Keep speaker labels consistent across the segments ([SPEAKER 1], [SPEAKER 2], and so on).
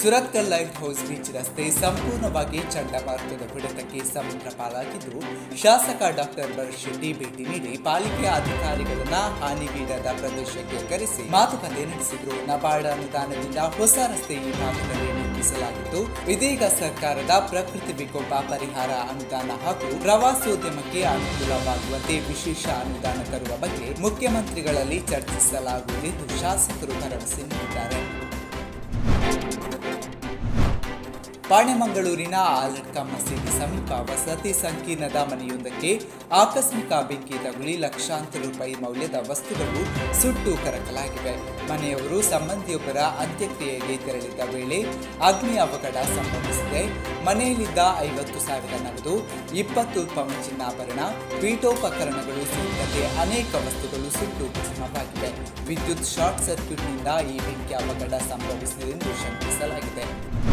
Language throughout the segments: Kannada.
[SPEAKER 1] ಸುರತ್ಕಲ್ ಲೈಟ್ ಹೌಸ್ ಬೀಚ್ ರಸ್ತೆ ಸಂಪೂರ್ಣವಾಗಿ ಚಂಡಮಾರುತದ ಹೊಡೆತಕ್ಕೆ ಸಮುದ್ರ ಪಾಲಾಗಿದ್ದು ಶಾಸಕ ಡಾಕ್ಟರ್ ಭರತ್ ಶೆಟ್ಟಿ ಭೇಟಿ ನೀಡಿ ಪಾಲಿಕೆ ಅಧಿಕಾರಿಗಳನ್ನ ಹಾನಿಗೀಡಾದ ಪ್ರದೇಶಕ್ಕೆ ಕರೆಸಿ ಮಾತುಕತೆ ನಡೆಸಿದ್ರು ನಬಾರ್ಡ್ ಅನುದಾನದಿಂದ ಹೊಸ ರಸ್ತೆ ಈ ಭಾಗದಲ್ಲಿ ನಿರ್ಮಿಸಲಾಗಿದ್ದು ಇದೀಗ ಸರ್ಕಾರದ ಪ್ರಕೃತಿ ವಿಕೋಪ ಪರಿಹಾರ ಅನುದಾನ ಹಾಗೂ ಪ್ರವಾಸೋದ್ಯಮಕ್ಕೆ ಅನುಕೂಲವಾಗುವಂತೆ ವಿಶೇಷ ಅನುದಾನ ತರುವ ಬಗ್ಗೆ ಮುಖ್ಯಮಂತ್ರಿಗಳಲ್ಲಿ ಚರ್ಚಿಸಲಾಗುವುದೆಂದು ಶಾಸಕರು ಭರವಸೆ ನೀಡಿದ್ದಾರೆ ಪಾಣೆಮಂಗಳೂರಿನ ಆಲಡ್ಕ ಮಸೀದಿ ಸಮೀಪ ವಸತಿ ಸಂಕೀರ್ಣದ ಮನೆಯೊಂದಕ್ಕೆ ಆಕಸ್ಮಿಕ ಬೆಂಕಿ ತಗುಲಿ ಲಕ್ಷಾಂತರ ರೂಪಾಯಿ ಮೌಲ್ಯದ ವಸ್ತುಗಳು ಸುಟ್ಟು ಕರಕಲಾಗಿವೆ ಮನೆಯವರು ಸಂಬಂಧಿಯೊಬ್ಬರ ಅಂತ್ಯಕ್ರಿಯೆಗೆ ತೆರಳಿದ್ದ ವೇಳೆ ಅಗ್ನಿ ಅವಘಡ ಸಂಭವಿಸಿದೆ ಮನೆಯಲ್ಲಿದ್ದ ಐವತ್ತು ಸಾವಿರ ನಗದು ಇಪ್ಪತ್ತು ಪವನ್ ಚಿನ್ನಾಭರಣ ಪೀಠೋಪಕರಣಗಳು ಸೇರಿದಂತೆ ಅನೇಕ ವಸ್ತುಗಳು ಸುಟ್ಟು ಭಸ್ಮವಾಗಿವೆ ವಿದ್ಯುತ್ ಶಾರ್ಟ್ ಸರ್ಕ್ಯೂಟ್ನಿಂದ ಈ ಬೆಂಕಿ ಅವಘಡ ಸಂಭವಿಸಿದೆ ಎಂದು ಶಂಕಿಸಲಾಗಿದೆ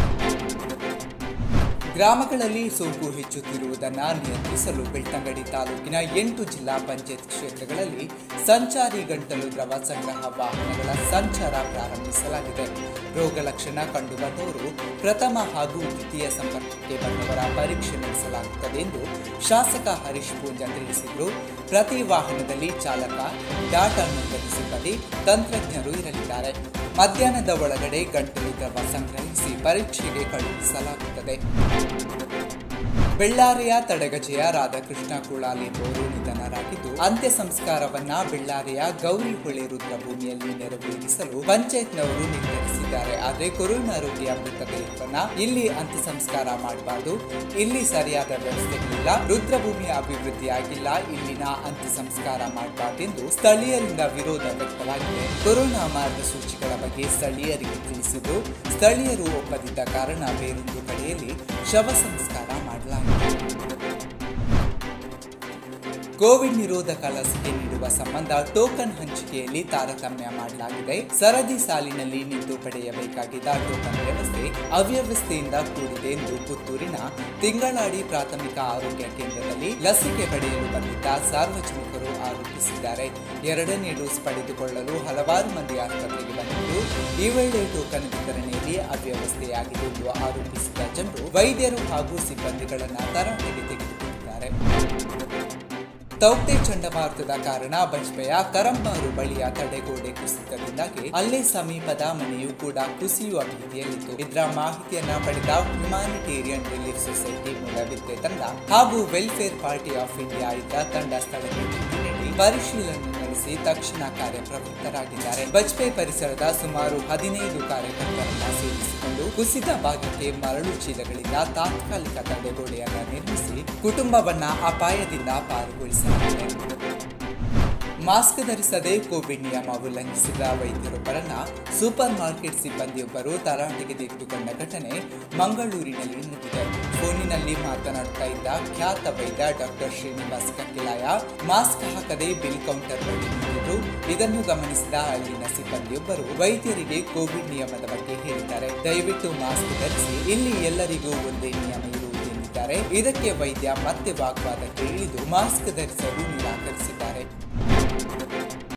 [SPEAKER 1] ಗ್ರಾಮಗಳಲ್ಲಿ ಸೋಂಕು ಹೆಚ್ಚುತ್ತಿರುವುದನ್ನು ನಿಯಂತ್ರಿಸಲು ಬೆಳ್ತಂಗಡಿ ತಾಲೂಕಿನ ಎಂಟು ಜಿಲ್ಲಾ ಪಂಚಾಯತ್ ಕ್ಷೇತ್ರಗಳಲ್ಲಿ ಸಂಚಾರಿ ಗಂಟಲು ದ್ರವ ಸಂಗ್ರಹ ವಾಹನಗಳ ಸಂಚಾರ ಪ್ರಾರಂಭಿಸಲಾಗಿದೆ ರೋಗ ಲಕ್ಷಣ ಕಂಡುಬಂದವರು ಪ್ರಥಮ ಹಾಗೂ ದ್ವಿತೀಯ ಸಂಪರ್ಕಕ್ಕೆ ಬಂದವರ ಪರೀಕ್ಷೆ ನಡೆಸಲಾಗುತ್ತದೆ ಎಂದು ಶಾಸಕ ಹರೀಶ್ ಪೂಂಜಾ ತಿಳಿಸಿದರು ಪ್ರತಿ ವಾಹನದಲ್ಲಿ ಚಾಲಕ ಡಾಟಾ ನೋಂದಣಿ ಸಿಬ್ಬಂದಿ ತಂತ್ರಜ್ಞರು ಇರಲಿದ್ದಾರೆ ಮಧ್ಯಾಹ್ನದ ಒಳಗಡೆ ಗಂಟಲು ದ್ರವ ಸಂಗ್ರಹಿಸಿ ಪರೀಕ್ಷೆಗೆ ಕಳುಹಿಸಲಾಗುತ್ತದೆ ಬೆಳ್ಳಾರಿಯ ತಡಗಜೆಯ ರಾಧಾಕೃಷ್ಣ ಕುಳಾಲಿ ಬೋರು ನಿಧನರಾಗಿದ್ದು ಅಂತ್ಯ ಸಂಸ್ಕಾರವನ್ನ ಬೆಳ್ಳಾರಿಯ ಗೌರಿ ಹೊಳೆ ರುದ್ರಭೂಮಿಯಲ್ಲಿ ನೆರವೇರಿಸಲು ಪಂಚಾಯತ್ನವರು ನಿರ್ಧರಿಸಿದ್ದಾರೆ ಆದರೆ ಕೊರೋನಾ ರೋಗಿಯ ಮೃತದೇಹವನ್ನ ಇಲ್ಲಿ ಅಂತ್ಯ ಸಂಸ್ಕಾರ ಮಾಡಬಾರದು ಇಲ್ಲಿ ಸರಿಯಾದ ವ್ಯವಸ್ಥೆಗಳಿಲ್ಲ ರುದ್ರಭೂಮಿಯ ಅಭಿವೃದ್ಧಿಯಾಗಿಲ್ಲ ಇಲ್ಲಿನ ಅಂತ್ಯ ಸಂಸ್ಕಾರ ಮಾಡಬಾರದೆಂದು ಸ್ಥಳೀಯರಿಂದ ವಿರೋಧ ವ್ಯಕ್ತವಾಗಿದೆ ಕೊರೋನಾ ಮಾರ್ಗಸೂಚಿಗಳ ಬಗ್ಗೆ ಸ್ಥಳೀಯರಿಗೆ ತಿಳಿಸಿದ್ದು ಸ್ಥಳೀಯರು ಒಪ್ಪದಿದ್ದ ಕಾರಣ ಬೇರೊಂದು ಕಡೆಯಲ್ಲಿ ಶವ ಸಂಸ್ಕಾರ ಮಾಡಲಾಗಿದೆ ಕೋವಿಡ್ ನಿರೋಧಕ ಲಸಿಕೆ ನೀಡುವ ಸಂಬಂಧ ಟೋಕನ್ ಹಂಚಿಕೆಯಲ್ಲಿ ತಾರತಮ್ಯ ಮಾಡಲಾಗಿದೆ ಸರದಿ ಸಾಲಿನಲ್ಲಿ ನಿಂತು ಪಡೆಯಬೇಕಾಗಿದ್ದ ಟೋಕನ್ ವ್ಯವಸ್ಥೆ ಅವ್ಯವಸ್ಥೆಯಿಂದ ಕೂಡಿದೆ ಎಂದು ಪುತ್ತೂರಿನ ತಿಂಗಳಾಡಿ ಪ್ರಾಥಮಿಕ ಆರೋಗ್ಯ ಕೇಂದ್ರದಲ್ಲಿ ಲಸಿಕೆ ಪಡೆಯಲು ಬಂದಿದ್ದ ಸಾರ್ವಜನಿಕರು ಆರೋಪಿಸಿದ್ದಾರೆ ಎರಡನೇ ಡೋಸ್ ಪಡೆದುಕೊಳ್ಳಲು ಹಲವಾರು ಮಂದಿ ಆಸ್ಪತ್ರೆಗೆ ಬಂದಿದ್ದು ಈ ವೇಳೆ ಟೋಕನ್ ವಿತರಣೆಯಲ್ಲಿ ಅವ್ಯವಸ್ಥೆಯಾಗಿದೆ ಎಂದು ಆರೋಪಿಸಿದ ಜನರು ವೈದ್ಯರು ಹಾಗೂ ಸಿಬ್ಬಂದಿಗಳನ್ನು ತರಾಟೆಗೆ ತೆಗೆದುಕೊಂಡಿದ್ದಾರೆ ತೌಕ್ತೆ ಚಂಡಮಾರುತದ ಕಾರಣ ಬಜ್ಪೆಯ ಕರಂಬಾರು ಬಳಿಯ ತಡೆಗೋಡೆ ಕುಸಿತದಿಂದಾಗಿ ಅಲ್ಲೇ ಸಮೀಪದ ಮನೆಯೂ ಕೂಡ ಕುಸಿಯುವ ಭೀತಿಯಲ್ಲಿತ್ತು ಇದರ ಮಾಹಿತಿಯನ್ನ ಪಡೆದ ಹ್ಯುಮಾನಿಟೇರಿಯನ್ ರಿಲೀಫ್ ಸೊಸೈಟಿ ಮೂಲವಿದ್ದೆ ತಂಡ ಹಾಗೂ ವೆಲ್ಫೇರ್ ಪಾರ್ಟಿ ಆಫ್ ಇಂಡಿಯಾ ಇದ್ದ ತಂಡ ಸ್ಥಳಕ್ಕೆ ಭೇಟಿ ನೀಡಿ ಪರಿಶೀಲನೆ ನಡೆಸಿ ತಕ್ಷಣ ಕಾರ್ಯಪ್ರವೃತ್ತರಾಗಿದ್ದಾರೆ ಬಜ್ಪೆ ಪರಿಸರದ ಸುಮಾರು ಹದಿನೈದು ಕಾರ್ಯಕರ್ತರನ್ನ ಸೇರಿಸಿಕೊಂಡು ಕುಸಿದ ಭಾಗಕ್ಕೆ ಮರಳು ಚೀಲಗಳಿಂದ ತಾತ್ಕಾಲಿಕ ತಡೆಗೋಡೆಯನ್ನ ನಿರ್ಮಿಸಿ ಕುಟುಂಬವನ್ನ ಅಪಾಯದಿಂದ ಪಾರುಗೊಳಿಸಲಾಗಿದೆ ಮಾಸ್ಕ್ ಧರಿಸದೆ ಕೋವಿಡ್ ನಿಯಮ ಉಲ್ಲಂಘಿಸಿದ ವೈದ್ಯರೊಬ್ಬರನ್ನ ಸೂಪರ್ ಮಾರ್ಕೆಟ್ ಸಿಬ್ಬಂದಿಯೊಬ್ಬರು ತರಾಟೆಗೆ ತೆಗೆದುಕೊಂಡ ಘಟನೆ ಮಂಗಳೂರಿನಲ್ಲಿ ನಡೆದಿದೆ ಫೋನಿನಲ್ಲಿ ಮಾತನಾಡುತ್ತಾ ಇದ್ದ ಖ್ಯಾತ ವೈದ್ಯ ಡಾಕ್ಟರ್ ಶ್ರೀನಿವಾಸ್ ಕಕ್ಕಿಲಾಯ ಮಾಸ್ಕ್ ಹಾಕದೆ ಬಿಲ್ ಕೌಂಟರ್ ಬಳಿ ನಿಂತಿದ್ದು ಇದನ್ನು ಗಮನಿಸಿದ ಅಲ್ಲಿನ ಸಿಬ್ಬಂದಿಯೊಬ್ಬರು ವೈದ್ಯರಿಗೆ ಕೋವಿಡ್ ನಿಯಮದ ಬಗ್ಗೆ ಹೇಳಿದ್ದಾರೆ ದಯವಿಟ್ಟು ಮಾಸ್ಕ್ ಧರಿಸಿ ಇಲ್ಲಿ ಎಲ್ಲರಿಗೂ ಒಂದೇ ನಿಯಮ ಇರುವುದು ಎಂದಿದ್ದಾರೆ ಇದಕ್ಕೆ ವೈದ್ಯ ಮತ್ತೆ ವಾಗ್ವಾದಕ್ಕೆ ಇಳಿದು ಮಾಸ್ಕ್ ಧರಿಸಲು ನಿರಾಕರಿಸಿದ್ದಾರೆ